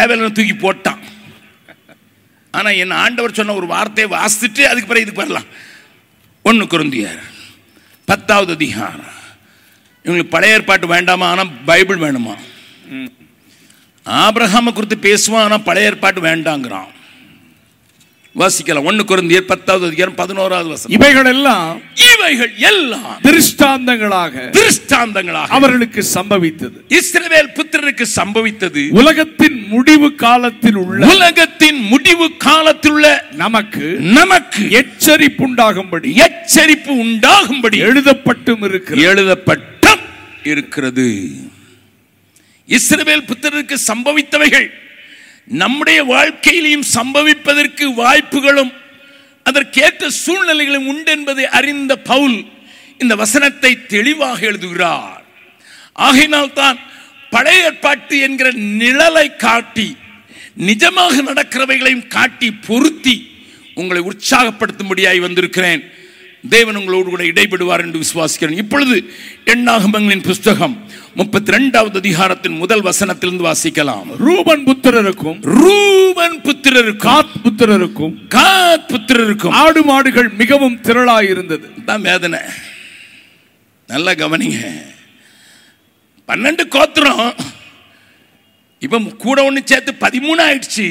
தேவையில்லைன்னு தூக்கி போட்டான் ஆனா என் ஆண்டவர் சொன்ன ஒரு வார்த்தையை வாசித்துட்டு அதுக்கு பிறகு இதுக்கு வரலாம் ஒன்று குருந்தியர் பத்தாவது அதிகாரம் இவங்களுக்கு பழைய ஏற்பாட்டு வேண்டாமா ஆனா பைபிள் வேணுமா ஆபிரகாமை குறித்து பேசுவான் ஆனா பழைய ஏற்பாட்டு வேண்டாங்கிறான் வாசிக்கலாம் ஒன்று குருந்தியர் பத்தாவது அதிகாரம் பதினோராவது வசனம் இவைகள் எல்லாம் இவைகள் எல்லாம் திருஷ்டாந்தங்களாக திருஷ்டாந்தங்களாக அவர்களுக்கு சம்பவித்தது இஸ்ரவேல் புத்திரருக்கு சம்பவித்தது உலகத்தின் முடிவு காலத்தில் உள்ள உலகத்தின் முடிவு காலத்தில் உள்ள நமக்கு நமக்கு எச்சரிப்புண்டாகும்படி எச்சரிப்பு உண்டாகும்படி எழுதப்பட்டும் இருக்கிறது எழுதப்பட்டும் இருக்கிறது இஸ்ரவேல் புத்திரருக்கு சம்பவித்தவைகள் நம்முடைய வாழ்க்கையிலையும் சம்பவிப்பதற்கு வாய்ப்புகளும் அதற்கேற்ற சூழ்நிலைகளும் உண்டு என்பதை அறிந்த பவுல் இந்த வசனத்தை தெளிவாக எழுதுகிறார் ஆகையினால் தான் பழைய ஏற்பாட்டு என்கிற நிழலை காட்டி நிஜமாக நடக்கிறவைகளையும் காட்டி பொருத்தி உங்களை உற்சாகப்படுத்தும்படியாய் வந்திருக்கிறேன் தேவன் உங்களோடு கூட இடைபடுவார் என்று விசுவாசிக்கிறேன் இப்பொழுது எண்ணாகமங்களின் புஸ்தகம் முப்பத்தி ரெண்டாவது அதிகாரத்தின் முதல் வசனத்திலிருந்து வாசிக்கலாம் ரூபன் புத்திரருக்கும் ரூபன் புத்திரருக்கும் காத் புத்திரருக்கும் காத் புத்திரருக்கும் ஆடு மாடுகள் மிகவும் திரளாயிருந்தது தான் வேதனை நல்லா கவனிங்க பன்னெண்டு கோத்திரம் இப்போ கூட ஒன்று சேர்த்து பதிமூணு ஆயிடுச்சு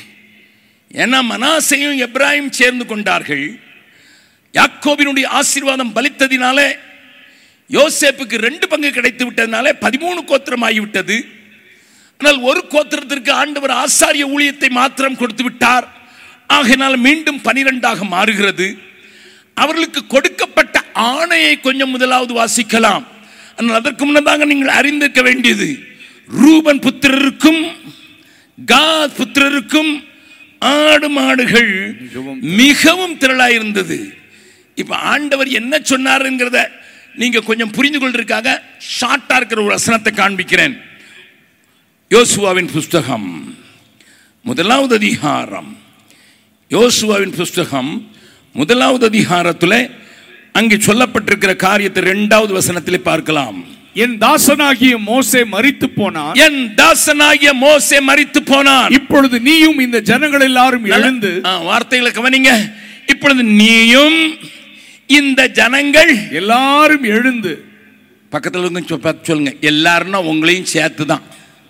ஏன்னா மனாசையும் எப்ராஹிம் சேர்ந்து கொண்டார்கள் யாக்கோபினுடைய ஆசீர்வாதம் பலித்ததினாலே யோசேப்புக்கு ரெண்டு பங்கு கிடைத்து விட்டதுனாலே பதிமூணு கோத்திரம் ஆகிவிட்டது ஆனால் ஒரு கோத்திரத்திற்கு ஆண்டவர் ஆசாரிய ஊழியத்தை மாத்திரம் கொடுத்து விட்டார் ஆகையினால் மீண்டும் பனிரெண்டாக மாறுகிறது அவர்களுக்கு கொடுக்கப்பட்ட ஆணையை கொஞ்சம் முதலாவது வாசிக்கலாம் ஆனால் அதற்கு முன்னதாக நீங்கள் அறிந்திருக்க வேண்டியது ரூபன் புத்திரருக்கும் காத் புத்திரருக்கும் ஆடு மாடுகள் மிகவும் திரளாயிருந்தது இப்ப ஆண்டவர் என்ன சொன்னாருங்கிறத நீங்க கொஞ்சம் புரிந்து கொள்றதுக்காக ஷார்ட்டா இருக்கிற ஒரு வசனத்தை காண்பிக்கிறேன் யோசுவாவின் புஸ்தகம் முதலாவது அதிகாரம் யோசுவாவின் புஸ்தகம் முதலாவது அதிகாரத்தில் அங்கே சொல்லப்பட்டிருக்கிற காரியத்தை இரண்டாவது வசனத்திலே பார்க்கலாம் என் தாசனாகிய மோசே மரித்து போனான் என் தாசனாகிய மோசே மரித்து போனான் இப்பொழுது நீயும் இந்த ஜனங்கள் எல்லாரும் எழுந்து ஆ, வார்த்தைகளை கவனிங்க இப்பொழுது நீயும் இந்த ஜனங்கள் எல்லாரும் எழுந்து பக்கத்தில் இருந்து சொ- பார்த்து சொல்லுங்க எல்லாருன்னா உங்களையும் சேர்த்து தான்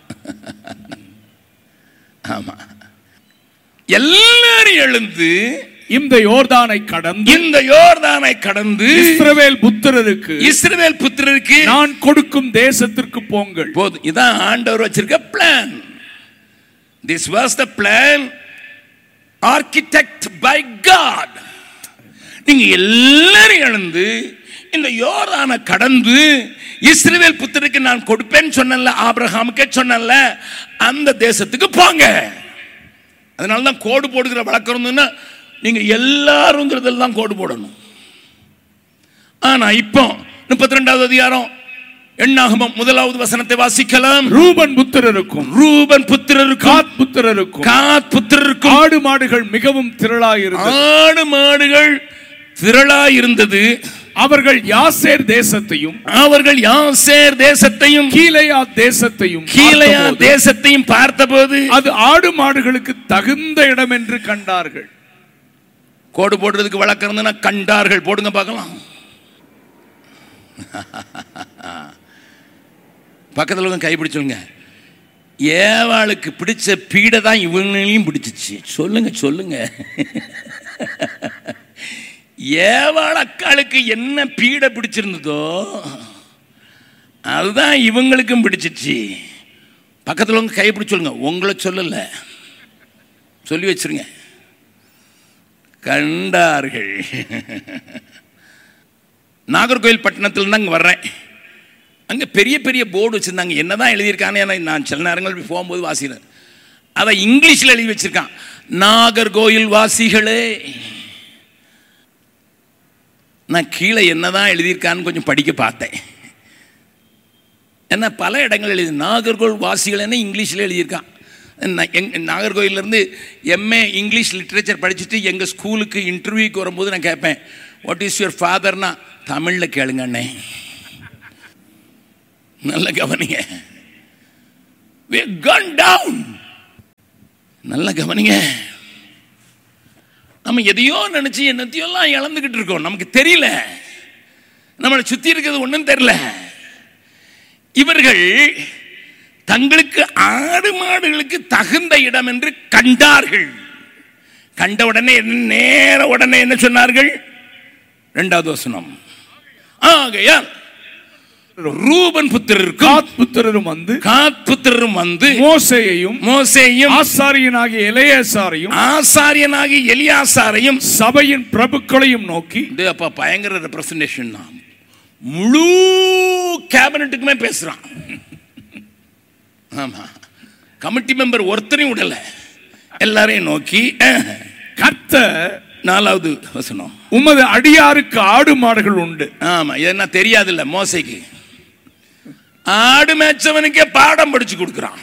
ஆமா எல்லாரும் எழுந்து இந்த யோர்தானை கடந்து இந்த யோர்தானை கடந்து இஸ்ரவேல் புத்திரருக்கு இஸ்ரவேல் புத்திரருக்கு நான் கொடுக்கும் தேசத்திற்கு போங்கள் போதும் இதான் ஆண்டவர் வச்சிருக்க plan this was the plan architect by God நீங்க எல்லாரும் எழுந்து இந்த யோர்தானை கடந்து இஸ்ரவேல் புத்திரருக்கு நான் கொடுப்பேன்னு சொன்னேன்ல ஆபிரகாமுக்கே சொன்னேன்ல அந்த தேசத்துக்கு போங்க அதனால தான் கோடு போடுகிற வழக்கம் இருந்ததுன்னா நீங்க எல்லாருங்கிறதுல தான் கோடு போடணும் ஆனா இப்போ முப்பத்தி ரெண்டாவது அதிகாரம் எண்ணாகமம் முதலாவது வசனத்தை வாசிக்கலாம் ரூபன் புத்திரருக்கும் ரூபன் புத்திரருக்கும் காத் புத்திரருக்கும் காத் புத்திரருக்கும் ஆடு மாடுகள் மிகவும் திரளாயிருந்தது ஆடு மாடுகள் திரளாய் இருந்தது அவர்கள் யாசேர் தேசத்தையும் அவர்கள் யாசேர் தேசத்தையும் கீலேயா தேசத்தையும் கீழையா பார்த்தபோது தேசத்தையும் பார்த்தபோது அது ஆடு மாடுகளுக்கு தகுந்த இடம் என்று கண்டார்கள் கோடு போடுறதுக்கு வழக்கம் இருந்ததுன்னா கண்டார்கள் போடுங்க பார்க்கலாம் பக்கத்தில் வந்து கைப்பிடிச்சுங்க ஏவாளுக்கு பிடிச்ச பீடை தான் இவங்களையும் பிடிச்சிச்சு சொல்லுங்க சொல்லுங்க ஏவாள் அக்காளுக்கு என்ன பீடை பிடிச்சிருந்ததோ அதுதான் இவங்களுக்கும் பிடிச்சிச்சு பக்கத்தில் வந்து கைப்பிடி சொல்லுங்க உங்களை சொல்லலை சொல்லி வச்சிருங்க கண்டார்கள் நாகர்கோவில் பட்டணத்தில் தான் அங்கே வர்றேன் அங்கே பெரிய பெரிய போர்டு வச்சுருந்தாங்க என்ன தான் எழுதியிருக்கானே ஏன்னா நான் சில நேரங்கள் போய் போகும்போது வாசிக்கிறேன் அதை இங்கிலீஷில் எழுதி வச்சிருக்கான் நாகர்கோயில் வாசிகளே நான் கீழே என்னதான் எழுதியிருக்கான்னு கொஞ்சம் படிக்க பார்த்தேன் ஏன்னா பல இடங்கள் எழுதி நாகர்கோவில் வாசிகள்னு இங்கிலீஷில் எழுதியிருக்கான் நான் எங் நாகர்கோயிலேருந்து எம்ஏ இங்கிலீஷ் லிட்ரேச்சர் படிச்சுட்டு எங்கள் ஸ்கூலுக்கு இன்டர்வியூக்கு வரும்போது நான் கேட்பேன் வாட் இஸ் யுவர் ஃபாதர்னா தமிழில் கேளுங்க அண்ணே நல்ல கவனிங்க we have gone down நல்ல கவனிங்க நம்ம எதையோ நினைச்சு என்னத்தையெல்லாம் இழந்துகிட்டு இருக்கோம் நமக்கு தெரியல நம்மளை சுத்தி இருக்கிறது ஒன்றும் தெரியல இவர்கள் தங்களுக்கு ஆடு மாடுகளுக்கு தகுந்த இடம் என்று கண்டார்கள் கண்ட உடனே என்ன- நேர உடனே என்ன சொன்னார்கள் இரண்டாவது வசனம் ஆகையால் ரூபன் புத்திரருக்கும் காத் புத்திரரும் வந்து காத் புத்திரரும் வந்து மோசேயையும் மோசேயும் ஆசாரியனாகிய எலையேசாரையும் ஆசாரியனாகி எலியாசாரையும் சபையின் பிரபுக்களையும் நோக்கி இது அப்ப பயங்கர ரெப்ரசன்டேஷன் தான் முழு கேபினட்டுக்குமே பேசுறான் ஆமா கமிட்டி மெம்பர் ஒருத்தரையும் விடல எல்லாரையும் நோக்கி அஹ், கர்த்தர் நாலாவது வசனம் உமது அடியாருக்கு ஆடு மாடுகள் உண்டு ஆமா இது என்ன தெரியாதுல்ல மோசைக்கு ஆடு மேய்ச்சவனுக்கே பாடம் படிச்சு கொடுக்குறான்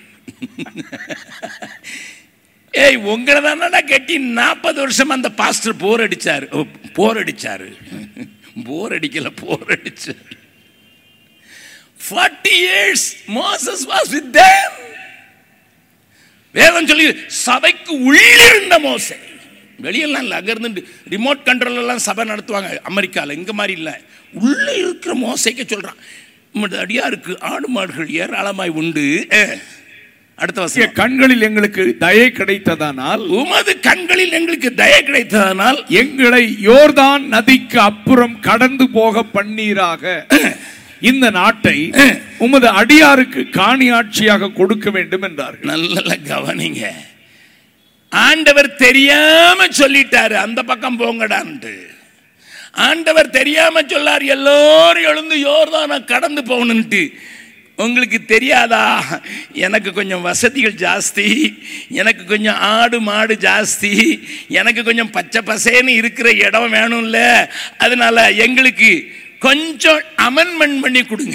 ஏய் உங்களை தானடா கட்டி நாற்பது வருஷம் அந்த பாஸ்டர் போர் அடிச்சாரு ஓ, போர் அடிச்சாரு போர் அடிக்கல போர் அடிச்சாரு forty years Moses was with them வேதம் சொல்லி சபைக்கு உள்ளிருந்த மோசை வெளியெல்லாம் இல்லை அங்கே இருந்து ரிமோட் கண்ட்ரோல் எல்லாம் சபை நடத்துவாங்க அமெரிக்காவில் இங்கே மாதிரி இல்லை உள்ளே இருக்கிற மோசைக்கு சொல்கிறான் உமது அடியாருக்கு ஆடு மாடுகள் ஏராளமாய் உண்டு அஹ். அடுத்த உம்முடைய வசனம் கண்களில் எங்களுக்கு தயை கிடைத்ததானால் உமது கண்களில் எங்களுக்கு தய கிடைத்ததனால் எங்களை யோர்தான் நதிக்கு அப்புறம் கடந்து போக பண்ணீராக இந்த நாட்டை உமது அடியாருக்கு காணியாட்சியாக கொடுக்க வேண்டும் என்றார்கள் நல்ல கவனிங்க ஆண்டவர் தெரியாம சொல்லிட்டாரு அந்த பக்கம் போங்கடான்ட்டு ஆண்டவர் தெரியாம சொல்லார் எல்லோரும் எழுந்து யோர்தான கடந்து போகணுன்ட்டு உங்களுக்கு தெரியாதா எனக்கு கொஞ்சம் வசதிகள் ஜாஸ்தி எனக்கு கொஞ்சம் ஆடு மாடு ஜாஸ்தி எனக்கு கொஞ்சம் பச்சை பசேன்னு இருக்கிற இடம் வேணும்ல அதனால எங்களுக்கு கொஞ்சம் அமெண்ட்மெண்ட் பண்ணி கொடுங்க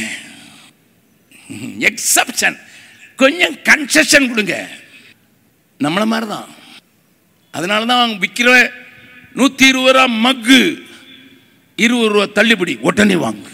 எக்ஸப்ஷன் கொஞ்சம் கன்செஷன் கொடுங்க நம்மள மாதிரி தான் அதனால தான் அவங்க விற்கிற நூற்றி இருபது ரூபா மக்கு இருபது ரூபா தள்ளுபடி உடனே வாங்கு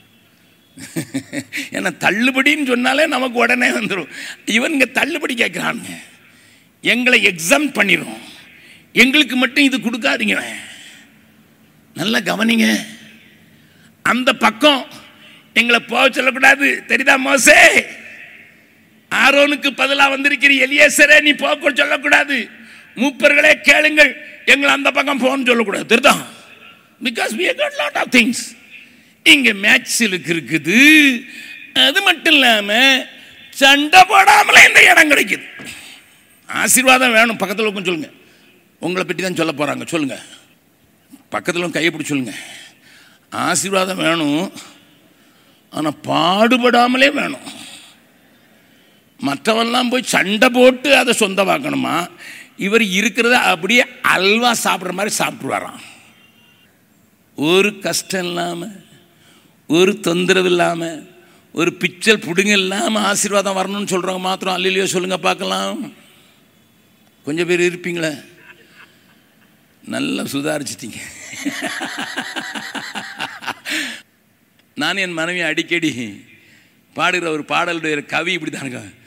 ஏன்னா தள்ளுபடின்னு சொன்னாலே நமக்கு உடனே வந்துடும் இவனுங்க தள்ளுபடி கேட்குறானுங்க எங்களை எக்ஸாம் பண்ணிடும் எங்களுக்கு மட்டும் இது கொடுக்காதீங்க நல்லா கவனிங்க அந்த பக்கம் எங்களை போக சொல்லக்கூடாது தெரியுதா மோசே ஆரோனுக்கு பதிலாக வந்திருக்கிற எலியேசரே நீ போக சொல்லக்கூடாது மூப்பர்களே கேளுங்கள் எங்களை அந்த பக்கம் போன்னு சொல்லக்கூடாது தெரியுதா because we have got lot of things இங்க மேட்சிலுக்கு இருக்குது அது மட்டும் இல்லாம சண்டை போடாமலே இந்த இடம் கிடைக்குது ஆசீர்வாதம் வேணும் பக்கத்தில் உட்காந்து சொல்லுங்க உங்களை பற்றி தான் சொல்ல போறாங்க சொல்லுங்க பக்கத்தில் கையை பிடிச்சி சொல்லுங்க ஆசீர்வாதம் வேணும் ஆனால் பாடுபடாமலே வேணும் மற்றவெல்லாம் போய் சண்டை போட்டு அதை சொந்தமாக்கணுமா இவர் இருக்கிறத அப்படியே அல்வா சாப்பிட்ற மாதிரி சாப்பிட்டுவாராம் ஒரு கஷ்டம் இல்லாமல் ஒரு தொந்தரவு இல்லாமல் ஒரு பிச்சல் புடுங்க இல்லாமல் ஆசீர்வாதம் வரணும்னு சொல்கிறவங்க மாத்திரம் அல்லையோ சொல்லுங்க பார்க்கலாம் கொஞ்சம் பேர் இருப்பீங்களே நல்லா சுதாரிச்சிட்டீங்க நான் என் மனைவி அடிக்கடி பாடுகிற ஒரு பாடலுடைய கவி இப்படி தானுங்க